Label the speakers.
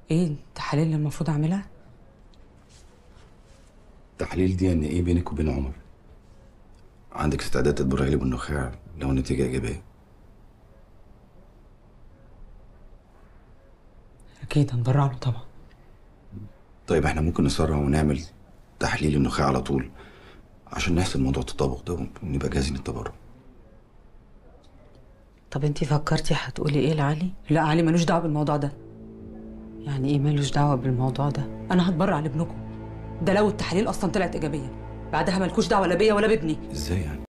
Speaker 1: ايه التحاليل اللي المفروض اعملها
Speaker 2: تحليل دي ان ايه بينك وبين عمر عندك استعداد تتبرعي لي بالنخاع لو النتيجة إيجابية
Speaker 1: اكيد هنبرع له طبعا
Speaker 2: طيب احنا ممكن نسرع ونعمل تحليل النخاع على طول عشان نحسب موضوع التطابق ده ونبقى جاهزين للتبرع
Speaker 3: طب انتي فكرتي هتقولي ايه لعلي
Speaker 1: لا علي ملوش دعوه بالموضوع ده
Speaker 3: يعني ايه مالوش دعوه بالموضوع ده
Speaker 1: انا هتبرع لابنكم ده لو التحاليل اصلا طلعت ايجابيه بعدها ملكوش دعوه لا بيا ولا بابني
Speaker 2: ازاي يعني